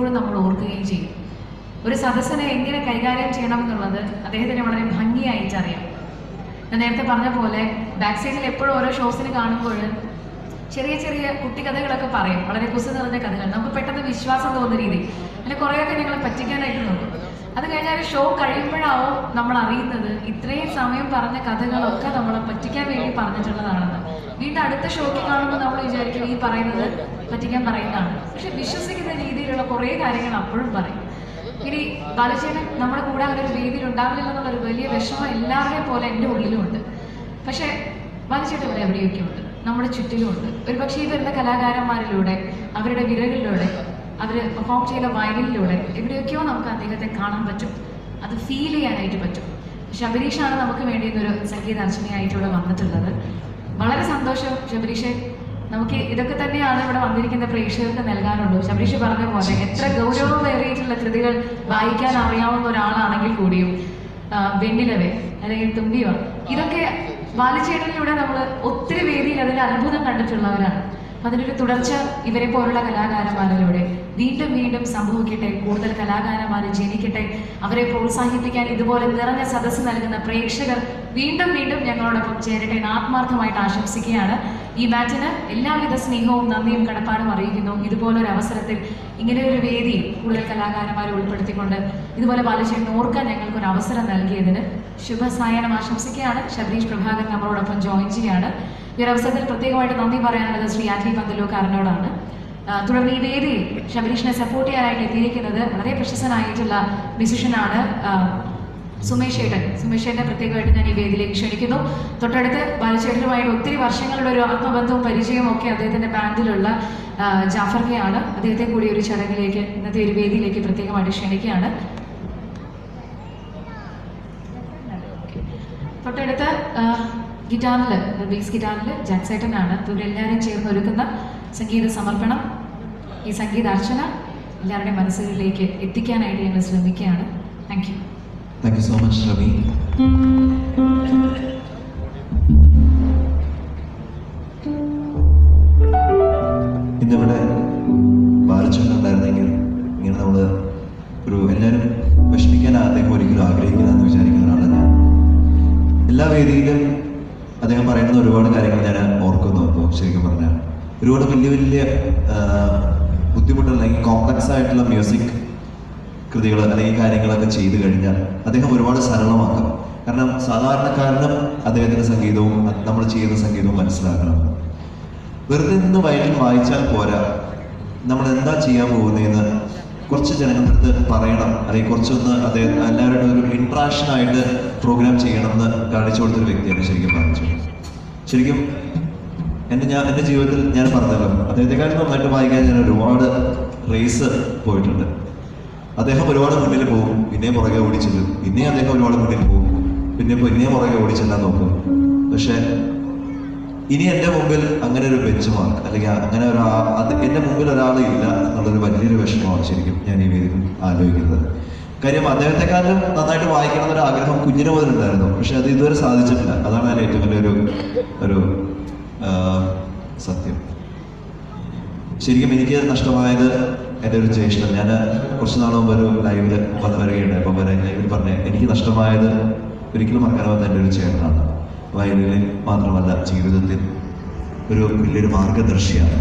എപ്പോഴും നമ്മൾ ഓർക്കുകയും ചെയ്യും ഒരു സദസ്സിനെ എങ്ങനെ കൈകാര്യം ചെയ്യണം എന്നുള്ളത് അദ്ദേഹത്തിന് വളരെ ഭംഗിയായിട്ട് അറിയാം ഞാൻ നേരത്തെ പറഞ്ഞ പോലെ ബാക്ക് സ്റ്റേജിൽ എപ്പോഴും ഓരോ ഷോസിന് കാണുമ്പോൾ ചെറിയ ചെറിയ കുട്ടിക്കഥകളൊക്കെ പറയും വളരെ കുസു നിറഞ്ഞ കഥകൾ നമുക്ക് പെട്ടെന്ന് വിശ്വാസം തോന്നുന്ന രീതി അങ്ങനെ കുറേയൊക്കെ ഞങ്ങളെ പറ്റിക്കാനായിട്ട് നോക്കും അത് കഴിഞ്ഞാൽ ഷോ കഴിയുമ്പോഴാവും നമ്മൾ അറിയുന്നത് ഇത്രയും സമയം പറഞ്ഞ കഥകളൊക്കെ നമ്മളെ പറ്റിക്കാൻ വേണ്ടി പറഞ്ഞിട്ടുള്ളതാണെന്ന് വീണ്ടും അടുത്ത ഷോക്ക് കാണുമ്പോൾ നമ്മൾ വിചാരിക്കും ഈ പറയുന്നത് പറ്റിക്കാൻ പറയുന്നതാണ് പക്ഷെ വിശ്വസിക്കുന്ന രീതിയിലുള്ള കുറേ കാര്യങ്ങൾ അപ്പോഴും പറയും ഇനി ബാലചേട്ടൻ നമ്മുടെ കൂടെ അങ്ങനെ ഒരു വേദിയിൽ ഉണ്ടാവില്ല എന്നുള്ളൊരു വലിയ വിഷമം എല്ലാവരെയും പോലെ എൻ്റെ ഉള്ളിലുമുണ്ട് പക്ഷേ ബാലചേട്ടൻ ഇവിടെ എവിടെയൊക്കെ ഉണ്ട് നമ്മുടെ ചുറ്റിലുമുണ്ട് ഒരു പക്ഷേ ഈ വരുന്ന കലാകാരന്മാരിലൂടെ അവരുടെ വിരകളിലൂടെ അവർ പെർഫോം ചെയ്ത വയലിലൂടെ എവിടെയൊക്കെയോ നമുക്ക് അദ്ദേഹത്തെ കാണാൻ പറ്റും അത് ഫീൽ ചെയ്യാനായിട്ട് പറ്റും ശബരീഷാണ് നമുക്ക് വേണ്ടി ഇന്നൊരു സംഗീത അർച്ചനയായിട്ട് ഇവിടെ വന്നിട്ടുള്ളത് വളരെ സന്തോഷം ശബരീഷെ നമുക്ക് ഇതൊക്കെ തന്നെയാണ് ഇവിടെ വന്നിരിക്കുന്ന പ്രേക്ഷകർക്ക് നൽകാനുള്ളൂ ശബരീഷ് പറഞ്ഞ പോലെ എത്ര ഗൗരവമേറിയിട്ടുള്ള കൃതികൾ വായിക്കാൻ അറിയാവുന്ന ഒരാളാണെങ്കിൽ കൂടിയും ആ, വെണ്ണിലവേ അല്ലെങ്കിൽ തുമ്പിവ ഇതൊക്കെ ബാലചേട്ടനിലൂടെ നമ്മൾ ഒത്തിരി വേദിയിൽ അതിൽ അത്ഭുതം കണ്ടിട്ടുള്ളവരാണ് അപ്പൊ അതിനൊരു തുടർച്ച ഇവരെ പോലുള്ള കലാകാരന്മാരിലൂടെ വീണ്ടും വീണ്ടും സംഭവിക്കട്ടെ കൂടുതൽ കലാകാരന്മാർ ജനിക്കട്ടെ അവരെ പ്രോത്സാഹിപ്പിക്കാൻ ഇതുപോലെ നിറഞ്ഞ സദസ്സ് നൽകുന്ന പ്രേക്ഷകർ വീണ്ടും വീണ്ടും ഞങ്ങളോടൊപ്പം ചേരട്ടെ എന്ന് ആത്മാർത്ഥമായിട്ട് ആശംസിക്കുകയാണ് ഈ മാച്ചിന് എല്ലാവിധ സ്നേഹവും നന്ദിയും കടപ്പാടും അറിയിക്കുന്നു ഇതുപോലൊരു അവസരത്തിൽ ഇങ്ങനെ ഒരു വേദി കൂടുതൽ കലാകാരന്മാരെ ഉൾപ്പെടുത്തിക്കൊണ്ട് ഇതുപോലെ ബാലചേട്ടൻ ഓർക്കാൻ ഞങ്ങൾക്ക് ഒരു അവസരം നൽകിയതിന് ശുഭസായനം ആശംസിക്കുകയാണ് ശബരീഷ് പ്രഭാകർ നമ്മളോടൊപ്പം ജോയിൻ ചെയ്യാണ് ഈ ഒരു അവസരത്തിൽ പ്രത്യേകമായിട്ട് നന്ദി പറയാനുള്ളത് ശ്രീ ആറ്റി പന്തലൂക്കാരനോടാണ് ആ, തുടർന്ന് ഈ വേദിയിൽ ശബരീഷിനെ സപ്പോർട്ട് ചെയ്യാനായിട്ട് എത്തിയിരിക്കുന്നത് വളരെ പ്രശസ്തനായിട്ടുള്ള മ്യൂസിഷ്യനാണ് സുമേഷ് ഏട്ടൻ സുമേഷ് ഏട്ടനെ പ്രത്യേകമായിട്ട് ഞാൻ ഈ വേദിയിലേക്ക് ക്ഷണിക്കുന്നു തൊട്ടടുത്ത് ബാലചേട്ടനുമായിട്ട് ഒത്തിരി വർഷങ്ങളുടെ ഒരു ആത്മബന്ധവും പരിചയവും ഒക്കെ അദ്ദേഹത്തിന്റെ ബാൻഡിലുള്ള ആ, ജാഫർ കെ ആണ് അദ്ദേഹത്തെ കൂടി ഒരു ചടങ്ങിലേക്ക് ഇന്നത്തെ ഒരു വേദിയിലേക്ക് പ്രത്യേകമായിട്ട് ക്ഷണിക്കുകയാണ് തൊട്ടടുത്ത് ഗിറ്റാറിൽ ബേസ് ഗിറ്റാറിൽ ജാക്സേട്ടനാണ് അപ്പോൾ ഇവരെല്ലാവരും ചേർന്ന് ഒരുക്കുന്ന സംഗീത സമർപ്പണം ഈ സംഗീത അർച്ചന എല്ലാവരുടെയും മനസ്സുകളിലേക്ക് എത്തിക്കാനായിട്ട് ഞങ്ങൾ ശ്രമിക്കുകയാണ് thank you thank you so much Ravi ഇന്നിവിടെ ബാലചന്ദ്രനുണ്ടായിരുന്നെങ്കിൽ ഇങ്ങനെ നമ്മൾ ഒരു എല്ലാവരും വിഷമിക്കാൻ അദ്ദേഹം ഒരിക്കലും ആഗ്രഹിക്കില്ല എന്ന് വിചാരിക്കുന്ന ഒരാളാണ് ഞാൻ എല്ലാ വേദിയിലും അദ്ദേഹം പറയുന്ന ഒരുപാട് കാര്യങ്ങൾ ഞാൻ ഓർക്കുന്നു ഇപ്പോൾ ശരിക്കും പറഞ്ഞാൽ ഒരുപാട് വലിയ വലിയ ആ, ബുദ്ധിമുട്ടുള്ള അല്ലെങ്കിൽ കോംപ്ലക്സ് ആയിട്ടുള്ള മ്യൂസിക് കൃതികൾ അല്ലെങ്കിൽ കാര്യങ്ങളൊക്കെ ചെയ്തു കഴിഞ്ഞാൽ അദ്ദേഹം ഒരുപാട് സരളമാക്കും കാരണം സാധാരണക്കാരനും അദ്ദേഹത്തിന്റെ സംഗീതവും നമ്മൾ ചെയ്യുന്ന സംഗീതവും മനസ്സിലാക്കണം വെറുതെ നിന്ന് വയലിൽ വായിച്ചാൽ പോരാ നമ്മൾ എന്താ ചെയ്യാൻ പോകുന്നതെന്ന് കുറച്ച് ജനങ്ങളുടെ അടുത്ത് പറയണം അല്ലെങ്കിൽ കുറച്ചൊന്ന് അദ്ദേഹം എല്ലാവരുടെ ഒരു ഇൻട്രാക്ഷൻ ആയിട്ട് പ്രോഗ്രാം ചെയ്യണം എന്ന് കാണിച്ചു കൊടുത്തൊരു വ്യക്തിയാണ് ശരിക്കും കാണിച്ചത് ശരിക്കും എൻ്റെ ഞാൻ എൻ്റെ ജീവിതത്തിൽ ഞാൻ പറഞ്ഞല്ലോ അദ്ദേഹത്തെക്കാളും നന്നായിട്ട് വായിക്കാൻ ഞാൻ ഒരുപാട് റേസ് പോയിട്ടുണ്ട് അദ്ദേഹം ഒരുപാട് മുന്നിൽ പോകും പിന്നെയും പുറകെ ഓടിച്ചെല്ലും പിന്നെയും അദ്ദേഹം ഒരുപാട് മുന്നിൽ പോകും പിന്നെ പിന്നെയും പുറകെ ഓടിച്ചെല്ലാൻ നോക്കും പക്ഷെ ഇനി എൻ്റെ മുമ്പിൽ അങ്ങനെ ഒരു ബെഞ്ച് മാർക്ക് അല്ലെങ്കിൽ അങ്ങനെ ഒരു ആ- അത് എൻ്റെ മുമ്പിൽ ഒരാൾ ഇല്ല എന്നുള്ളൊരു വലിയൊരു വിഷമമാണ് ശരിക്കും ഞാൻ ഈ വേദിയിൽ ആലോചിക്കുന്നത് കാര്യം അദ്ദേഹത്തെക്കാളും നന്നായിട്ട് വായിക്കണം എന്നൊരു ആഗ്രഹം കുഞ്ഞിന് മുതലുണ്ടായിരുന്നു പക്ഷെ അത് ഇതുവരെ സാധിച്ചിട്ടില്ല അതാണ് അതിൻ്റെ ഏറ്റവും വലിയൊരു ഒരു ആ, സത്യം ശരിക്കും എനിക്ക് നഷ്ടമായത് എൻ്റെ ഒരു ജ്യേഷ്ഠൻ ഞാൻ കുറച്ച് നാൾ മുമ്പ് ഒരു ലൈവിൽ വന്ന് വരികയുണ്ടായി അപ്പം വരെ ലൈവിൽ പറഞ്ഞ എനിക്ക് നഷ്ടമായത് ഒരിക്കലും മറക്കാനാവാത്ത എൻ്റെ ഒരു ചേട്ടനാണ് വയലിനിൽ മാത്രമല്ല ജീവിതത്തിൽ ഒരു വലിയൊരു മാർഗദർശിയാണ്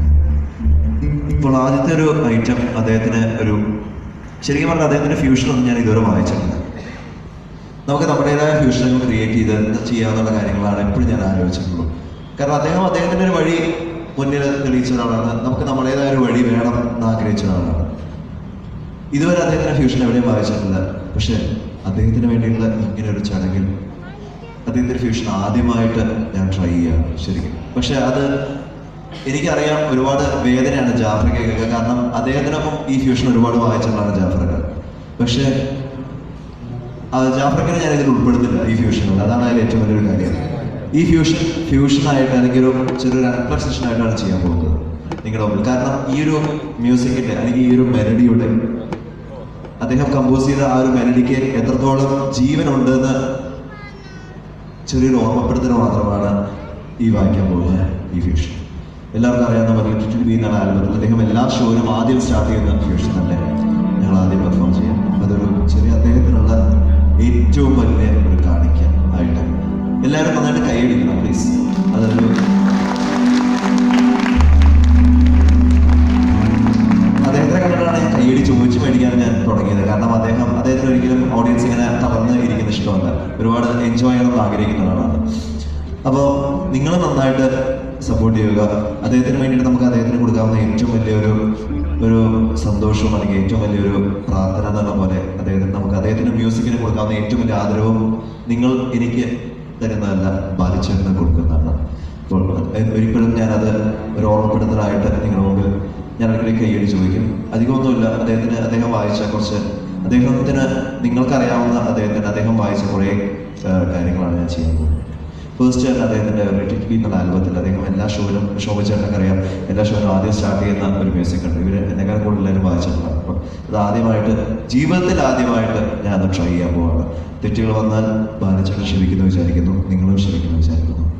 ഇപ്പോൾ ആദ്യത്തെ ഒരു ഐറ്റം അദ്ദേഹത്തിന് ഒരു ശരിക്കും പറഞ്ഞാൽ അദ്ദേഹത്തിൻ്റെ ഫ്യൂഷനൊന്നും ഞാൻ ഇതുവരെ വായിച്ചിട്ടില്ല നമുക്ക് നമ്മുടേതായ ഫ്യൂഷനുകൾ ക്രിയേറ്റ് ചെയ്ത് എന്താ ചെയ്യാന്നുള്ള കാര്യങ്ങളാണ് എപ്പോഴും ഞാൻ ആലോചിച്ചിട്ടുള്ളൂ കാരണം അദ്ദേഹം അദ്ദേഹത്തിൻ്റെ ഒരു വഴി മുന്നിൽ തെളിയിച്ച ഒരാളാണ് നമുക്ക് നമ്മുടേതായ ഒരു വഴി വേണം എന്ന് ആഗ്രഹിച്ച ഒരാളാണ് ഇതുവരെ അദ്ദേഹത്തിന്റെ ഫ്യൂഷൻ എവിടെയും വായിച്ചിട്ടില്ല പക്ഷെ അദ്ദേഹത്തിന് വേണ്ടിയുള്ള ഇങ്ങനെ ഒരു ചടങ്ങിൽ അദ്ദേഹത്തിന്റെ ഫ്യൂഷൻ ആദ്യമായിട്ട് ഞാൻ ട്രൈ ചെയ്യാം ശരിക്കും പക്ഷെ അത് എനിക്കറിയാം ഒരുപാട് വേദനയാണ് ജാഫ്രിക്കൊക്കെ കാരണം അദ്ദേഹത്തിനൊപ്പം ഈ ഫ്യൂഷൻ ഒരുപാട് വായിച്ചിട്ടുള്ളതാണ് ജാഫ്രിക്ക പക്ഷേ അത് ജാഫ്രിക്കിനെ ഞാൻ ഇതിൽ ഉൾപ്പെടുത്തില്ല ഈ ഫ്യൂഷനിൽ അതാണ് അതിൽ ഏറ്റവും വലിയൊരു കാര്യം ഈ ഫ്യൂഷൻ ഫ്യൂഷനായിട്ട് അല്ലെങ്കിൽ ഒരു ചെറിയൊരു അൺപ്ലക്സേഷൻ ആയിട്ടാണ് ചെയ്യാൻ പോകുന്നത് നിങ്ങളുടെ മുമ്പിൽ കാരണം ഈ ഒരു മ്യൂസിക്കിന്റെ അല്ലെങ്കിൽ ഈ ഒരു മെലഡിയുടെ അദ്ദേഹം കമ്പോസ് ചെയ്ത ആ ഒരു മെലഡിക്ക് എത്രത്തോളം ജീവനുണ്ടെന്ന് ചെറിയൊരു ഓർമ്മപ്പെടുത്തൽ മാത്രമാണ് ഈ വായിക്കാൻ പോകുന്ന ഈ ഫ്യൂഷൻ എല്ലാവർക്കും അറിയാവുന്ന പോലെ ടിറ്റിൽ ബി എന്നാണ് ആൽബത്തിൽ അദ്ദേഹം എല്ലാ ഷോയിലും ആദ്യം സ്റ്റാർട്ട് ചെയ്യുന്ന ഫ്യൂഷൻ തന്നെ ഏറ്റവും വലിയ ഒരു കാണിക്ക ആയിട്ട് എല്ലാവരും നന്നായിട്ട് കൈയടിക്കണം പ്ലീസ് അതൊരു അദ്ദേഹത്തെ കണ്ടിട്ടാണ് ഞാൻ കൈയടി ചോദിച്ചു മേടിക്കാൻ ഞാൻ തുടങ്ങിയത് കാരണം അദ്ദേഹം അദ്ദേഹത്തിന് ഒരിക്കലും ഓഡിയൻസ് ഇങ്ങനെ തളർന്ന് ഇരിക്കുന്ന ഇഷ്ടമല്ല ഒരുപാട് എൻജോയ് ചെയ്യണം എന്ന് ആഗ്രഹിക്കുന്ന ഒരാളാണ് അപ്പോൾ നിങ്ങൾ നന്നായിട്ട് സപ്പോർട്ട് ചെയ്യുക അദ്ദേഹത്തിന് വേണ്ടിയിട്ട് നമുക്ക് അദ്ദേഹത്തിന് കൊടുക്കാവുന്ന ഏറ്റവും വലിയൊരു ഒരു സന്തോഷവും അല്ലെങ്കിൽ ഏറ്റവും വലിയൊരു പ്രാർത്ഥന എന്ന് പറഞ്ഞ പോലെ അദ്ദേഹത്തിന് നമുക്ക് അദ്ദേഹത്തിന് മ്യൂസിക്കിന് കൊടുക്കാവുന്ന ഏറ്റവും വലിയ ആദരവും നിങ്ങൾ എനിക്ക് തരുന്നതല്ല ബാലിച്ചേട്ടന് കൊടുക്കുന്നതാണ് അപ്പോൾ ഒരിക്കലും ഞാനത് ഒരു ഓർമ്മപ്പെടുത്തലായിട്ട് നിങ്ങളുടെ മുമ്പിൽ ഞാൻ ഇടയ്ക്കിടയ്ക്ക് കൈയടി ചോദിക്കും അധികമൊന്നുമില്ല അദ്ദേഹത്തിന് അദ്ദേഹം വായിച്ച കുറച്ച് അദ്ദേഹത്തിന് നിങ്ങൾക്കറിയാവുന്ന അദ്ദേഹത്തിന് അദ്ദേഹം വായിച്ച കുറേ ആ, കാര്യങ്ങളാണ് ഞാൻ ചെയ്യുന്നത് ഫസ്റ്റ് തന്നെ അദ്ദേഹത്തിൻ്റെ റിട്ടിറ്റ് ബി എന്നുള്ള ആൽബത്തിൽ അദ്ദേഹം എല്ലാ ഷോയിലും ശോഭിച്ചേട്ടനൊക്കെ അറിയാം എല്ലാ ഷോയിലും ആദ്യം സ്റ്റാർട്ട് ചെയ്യുന്ന ഒരു മ്യൂസിക് ഉണ്ട് ഇവർ എന്നെക്കാൾ കൂടുതൽ എല്ലാവരും വായിച്ചിട്ടുണ്ട് അപ്പം അത് ആദ്യമായിട്ട് ജീവിതത്തിൽ ആദ്യമായിട്ട് ഞാൻ അത് ട്രൈ ചെയ്യാൻ പോവാണ് തെറ്റുകൾ വന്നാൽ ബാലിച്ചേട്ടൻ ക്ഷമിക്കുന്നു വിചാരിക്കുന്നു നിങ്ങളും ക്ഷമിക്കുന്നു വിചാരിക്കുന്നു